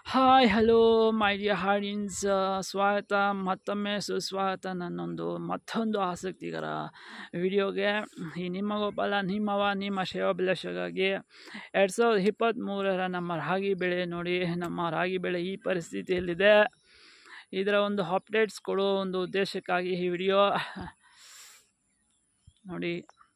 hi hello my dear ಹಾರ್ಡಿನ್ಸ್ ಸ್ವಾಗತ ಮತ್ತೊಮ್ಮೆ ಸುಸ್ವಾಗತ ನನ್ನೊಂದು ಮತ್ತೊಂದು ಆಸಕ್ತಿಕರ ವಿಡಿಯೋಗೆ ಈ ನಿಮ್ಮ ಗೋಪಾಲ ನಿಮ್ಮವ ನಿಮ್ಮ ಶಿವಭಿಲಾಷಗಾಗಿ ಎರಡು ಸಾವಿರದ ಇಪ್ಪತ್ತ್ಮೂರರ ನಮ್ಮ ರಾಗಿ ಬೆಳೆ ನೋಡಿ ನಮ್ಮ ರಾಗಿ ಬೆಳೆ ಈ ಪರಿಸ್ಥಿತಿಯಲ್ಲಿದೆ ಇದರ ಒಂದು ಅಪ್ಡೇಟ್ಸ್ ಕೊಡೋ ಒಂದು ಉದ್ದೇಶಕ್ಕಾಗಿ ಈ ವಿಡಿಯೋ ನೋಡಿ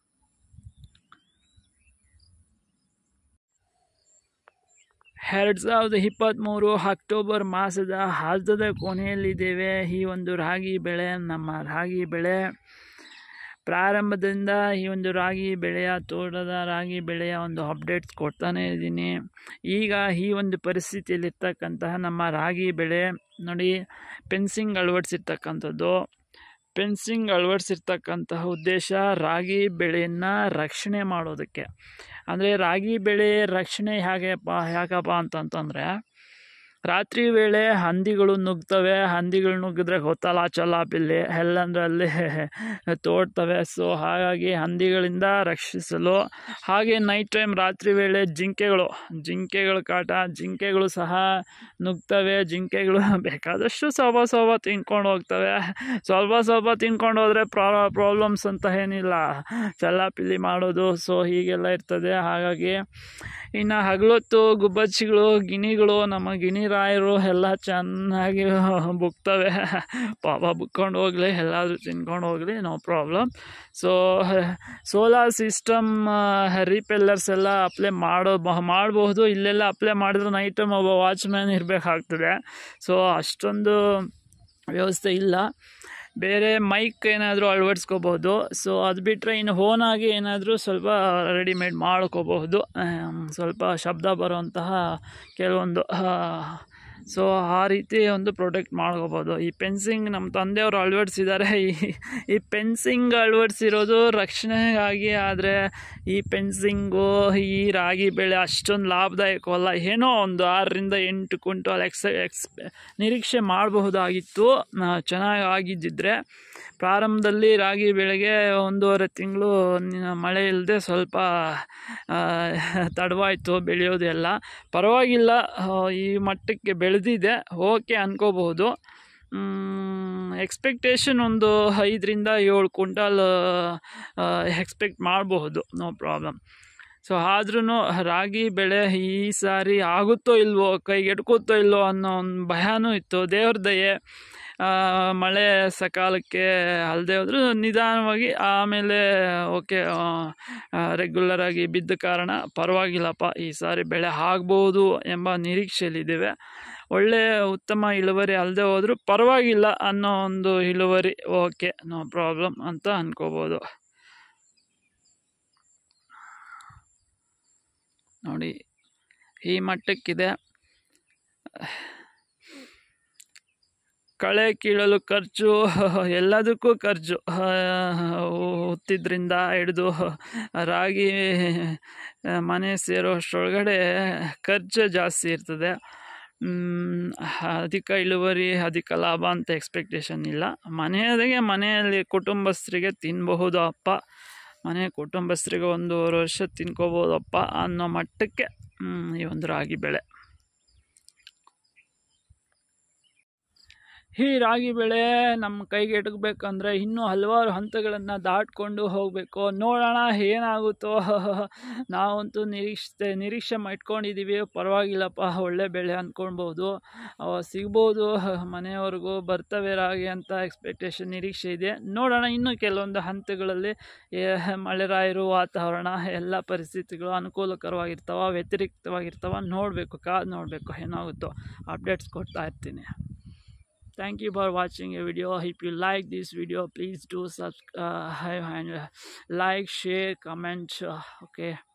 ಎರಡು ಸಾವಿರದ ಇಪ್ಪತ್ತ್ಮೂರು ಅಕ್ಟೋಬರ್ ಮಾಸದ ಹರ್ಧದ ಕೊನೆಯಲ್ಲಿದ್ದೇವೆ ಈ ಒಂದು ರಾಗಿ ಬೆಳೆ ನಮ್ಮ ರಾಗಿ ಬೆಳೆ ಪ್ರಾರಂಭದಿಂದ ಈ ಒಂದು ರಾಗಿ ಬೆಳೆಯ ತೋಟದ ರಾಗಿ ಬೆಳೆಯ ಒಂದು ಅಪ್ಡೇಟ್ಸ್ ಕೊಡ್ತಾನೆ ಇದ್ದೀನಿ ಈಗ ಈ ಒಂದು ಪರಿಸ್ಥಿತಿಯಲ್ಲಿರ್ತಕ್ಕಂತಹ ನಮ್ಮ ರಾಗಿ ಬೆಳೆ ನೋಡಿ ಫೆನ್ಸಿಂಗ್ ಅಳವಡಿಸಿರ್ತಕ್ಕಂಥದ್ದು ಫೆನ್ಸಿಂಗ್ ಅಳವಡಿಸಿರ್ತಕ್ಕಂತಹ ಉದ್ದೇಶ ರಾಗಿ ಬೆಳೆಯನ್ನು ರಕ್ಷಣೆ ಮಾಡೋದಕ್ಕೆ ಅಂದರೆ ರಾಗಿ ಬೆಳೆ ರಕ್ಷಣೆ ಹೇಗೆಪ್ಪ ಯಾಕಪ್ಪ ಅಂತಂತಂದರೆ ರಾತ್ರಿ ವೇಳೆ ಹಂದಿಗಳು ನುಗ್ತವೆ ಹಂದಿಗಳು ನುಗ್ಗಿದ್ರೆ ಗೊತ್ತಲ್ಲ ಚಲಾಪಿಲ್ಲಿ ಎಲ್ಲಂದ್ರಲ್ಲಿ ತೋಡ್ತವೆ ಸೊ ಹಾಗಾಗಿ ಹಂದಿಗಳಿಂದ ರಕ್ಷಿಸಲು ಹಾಗೆ ನೈಟ್ ಟೈಮ್ ರಾತ್ರಿ ವೇಳೆ ಜಿಂಕೆಗಳು ಜಿಂಕೆಗಳ ಕಾಟ ಜಿಂಕೆಗಳು ಸಹ ನುಗ್ತವೆ ಜಿಂಕೆಗಳು ಬೇಕಾದಷ್ಟು ಸ್ವಲ್ಪ ಸ್ವಲ್ಪ ತಿನ್ಕೊಂಡು ಹೋಗ್ತವೆ ಸ್ವಲ್ಪ ಸ್ವಲ್ಪ ತಿನ್ಕೊಂಡು ಹೋದರೆ ಪ್ರಾ ಪ್ರಾಬ್ಲಮ್ಸ್ ಅಂತ ಏನಿಲ್ಲ ಚಲ್ಲಾಪಿಲ್ಲಿ ಮಾಡೋದು ಸೊ ಹೀಗೆಲ್ಲ ಇರ್ತದೆ ಹಾಗಾಗಿ ಇನ್ನು ಹಗಲೊತ್ತು ಗುಬ್ಬಚ್ಚಿಗಳು ಗಿಣಿಗಳು ನಮ್ಮ ಗಿಣಿ ರಾಯರು ಎಲ್ಲ ಚೆನ್ನಾಗಿ ಬುಕ್ತವೆ ಪಾಪ ಬುಕ್ಕೊಂಡು ಹೋಗಲಿ ಎಲ್ಲಾದರೂ ತಿನ್ಕೊಂಡು ಹೋಗಲಿ no problem so solar system repellers ಎಲ್ಲ ಅಪ್ಲೈ ಮಾಡೋ ಮಾಡಬಹುದು ಇಲ್ಲೆಲ್ಲ ಅಪ್ಲೈ ಮಾಡಿದ್ರೆ ನೈಟ್ ಟೈಮ್ ಒಬ್ಬ ವಾಚ್ಮ್ಯಾನ್ ಇರಬೇಕಾಗ್ತದೆ ಸೊ ಅಷ್ಟೊಂದು ವ್ಯವಸ್ಥೆ ಇಲ್ಲ ಬೇರೆ ಮೈಕ್ ಏನಾದರೂ ಅಳವಡಿಸ್ಕೋಬೋದು ಸೊ ಅದು ಬಿಟ್ಟರೆ ಇನ್ನು ಓನಾಗಿ ಏನಾದರೂ ಸ್ವಲ್ಪ ರೆಡಿಮೇಡ್ ಮಾಡ್ಕೋಬಹುದು ಸ್ವಲ್ಪ ಶಬ್ದ ಬರುವಂತಹ ಕೆಲವೊಂದು ಸೊ ಆ ರೀತಿ ಒಂದು ಪ್ರೊಟೆಕ್ಟ್ ಮಾಡ್ಕೋಬೋದು ಈ ಪೆನ್ಸಿಂಗ್ ನಮ್ಮ ತಂದೆಯವರು ಅಳವಡಿಸಿದ್ದಾರೆ ಈ ಈ ಪೆನ್ಸಿಂಗ್ ಅಳವಡಿಸಿರೋದು ರಕ್ಷಣೆಗಾಗಿ ಆದರೆ ಈ ಪೆನ್ಸಿಂಗು ಈ ರಾಗಿ ಬೆಳೆ ಅಷ್ಟೊಂದು ಲಾಭದಾಯಕವಲ್ಲ ಏನೋ ಒಂದು ಆರರಿಂದ ಎಂಟು ಕ್ವಿಂಟಲ್ ಎಕ್ಸ್ ಎಕ್ಸ್ ನಿರೀಕ್ಷೆ ಮಾಡಬಹುದಾಗಿತ್ತು ಚೆನ್ನಾಗಿ ಆಗಿದ್ದಿದ್ರೆ ಪ್ರಾರಂಭದಲ್ಲಿ ರಾಗಿ ಬೆಳೆಗೆ ಒಂದೂವರೆ ತಿಂಗಳು ಮಳೆ ಇಲ್ಲದೆ ಸ್ವಲ್ಪ ತಡವಾಯಿತು ಬೆಳೆಯೋದೆಲ್ಲ ಪರವಾಗಿಲ್ಲ ಈ ಮಟ್ಟಕ್ಕೆ ಬೆಳೆದಿದೆ ಓಕೆ ಅನ್ಕೋಬಹುದು ಎಕ್ಸ್ಪೆಕ್ಟೇಷನ್ ಒಂದು ಐದರಿಂದ ಏಳು ಕ್ವಿಂಟಲ್ ಎಕ್ಸ್ಪೆಕ್ಟ್ ಮಾಡಬಹುದು ನೋ ಪ್ರಾಬ್ಲಮ್ ಸೊ ಆದ್ರೂ ರಾಗಿ ಬೆಳೆ ಈ ಸಾರಿ ಆಗುತ್ತೋ ಇಲ್ವೋ ಕೈಗೆಟ್ಕುತ್ತೋ ಇಲ್ವೋ ಅನ್ನೋ ಒಂದು ಭಯನೂ ಇತ್ತು ದೇವ್ರ ದಯೆ ಮಳೆ ಸಕಾಲಕ್ಕೆ ಅಲ್ಲದೆ ಹೋದರೂ ನಿಧಾನವಾಗಿ ಆಮೇಲೆ ಓಕೆ ರೆಗ್ಯುಲರಾಗಿ ಬಿದ್ದ ಕಾರಣ ಪರವಾಗಿಲ್ಲಪ್ಪ ಈ ಸಾರಿ ಬೆಳೆ ಆಗ್ಬೋದು ಎಂಬ ನಿರೀಕ್ಷೆಯಲ್ಲಿದ್ದೇವೆ ಒಳ್ಳೆಯ ಉತ್ತಮ ಇಳುವರಿ ಅಲ್ಲದೆ ಹೋದರೂ ಪರವಾಗಿಲ್ಲ ಅನ್ನೋ ಒಂದು ಇಳುವರಿ ಓಕೆ ನೋ ಪ್ರಾಬ್ಲಮ್ ಅಂತ ಅನ್ಕೋಬೋದು ನೋಡಿ ಈ ಮಟ್ಟಕ್ಕಿದೆ ಕಳೆ ಕೀಳಲು ಖರ್ಚು ಎಲ್ಲದಕ್ಕೂ ಖರ್ಚು ಹುತ್ತಿದ್ರಿಂದ ಹಿಡಿದು ರಾಗಿ ಮನೆ ಸೇರೋಷ್ಟರೊಳಗಡೆ ಖರ್ಚು ಜಾಸ್ತಿ ಇರ್ತದೆ ಅಧಿಕ ಇಳುವರಿ ಅಧಿಕ ಲಾಭ ಅಂತ ಎಕ್ಸ್ಪೆಕ್ಟೇಷನ್ ಇಲ್ಲ ಮನೆಯದಾಗೆ ಮನೆಯಲ್ಲಿ ಕುಟುಂಬಸ್ಥರಿಗೆ ತಿನ್ನಬಹುದು ಅಪ್ಪ ಮನೆ ಕುಟುಂಬಸ್ಥರಿಗೆ ಒಂದೂವರೆ ವರ್ಷ ತಿನ್ಕೋಬೋದಪ್ಪ ಅನ್ನೋ ಮಟ್ಟಕ್ಕೆ ಈ ಒಂದು ರಾಗಿ ಬೆಳೆ ಈ ರಾಗಿ ಬೆಳೆ ನಮ್ಮ ಕೈಗೆ ಎಟಕಬೇಕಂದ್ರೆ ಇನ್ನೂ ಹಲವಾರು ಹಂತಗಳನ್ನು ದಾಟ್ಕೊಂಡು ಹೋಗಬೇಕು ನೋಡೋಣ ಏನಾಗುತ್ತೋ ನಾವಂತೂ ನಿರೀಕ್ಷೆ ನಿರೀಕ್ಷೆ ಇಟ್ಕೊಂಡಿದ್ದೀವಿ ಪರವಾಗಿಲ್ಲಪ್ಪ ಒಳ್ಳೆ ಬೆಳೆ ಅಂದ್ಕೊಳ್ಬೋದು ಸಿಗ್ಬೋದು ಮನೆಯವ್ರಿಗೂ ಬರ್ತವೆ ರಾಗಿ ಅಂತ ಎಕ್ಸ್ಪೆಕ್ಟೇಷನ್ ನಿರೀಕ್ಷೆ ಇದೆ ನೋಡೋಣ ಇನ್ನೂ ಕೆಲವೊಂದು ಹಂತಗಳಲ್ಲಿ ಮಳೆರಾಯರು ವಾತಾವರಣ ಎಲ್ಲ ಪರಿಸ್ಥಿತಿಗಳು ಅನುಕೂಲಕರವಾಗಿರ್ತಾವ ವ್ಯತಿರಿಕ್ತವಾಗಿರ್ತಾವ ನೋಡಬೇಕು ಕಾದು ನೋಡಬೇಕು ಏನಾಗುತ್ತೋ ಅಪ್ಡೇಟ್ಸ್ ಕೊಡ್ತಾ ಇರ್ತೀನಿ thank you for watching a video if you like this video please do subscribe and like share comment okay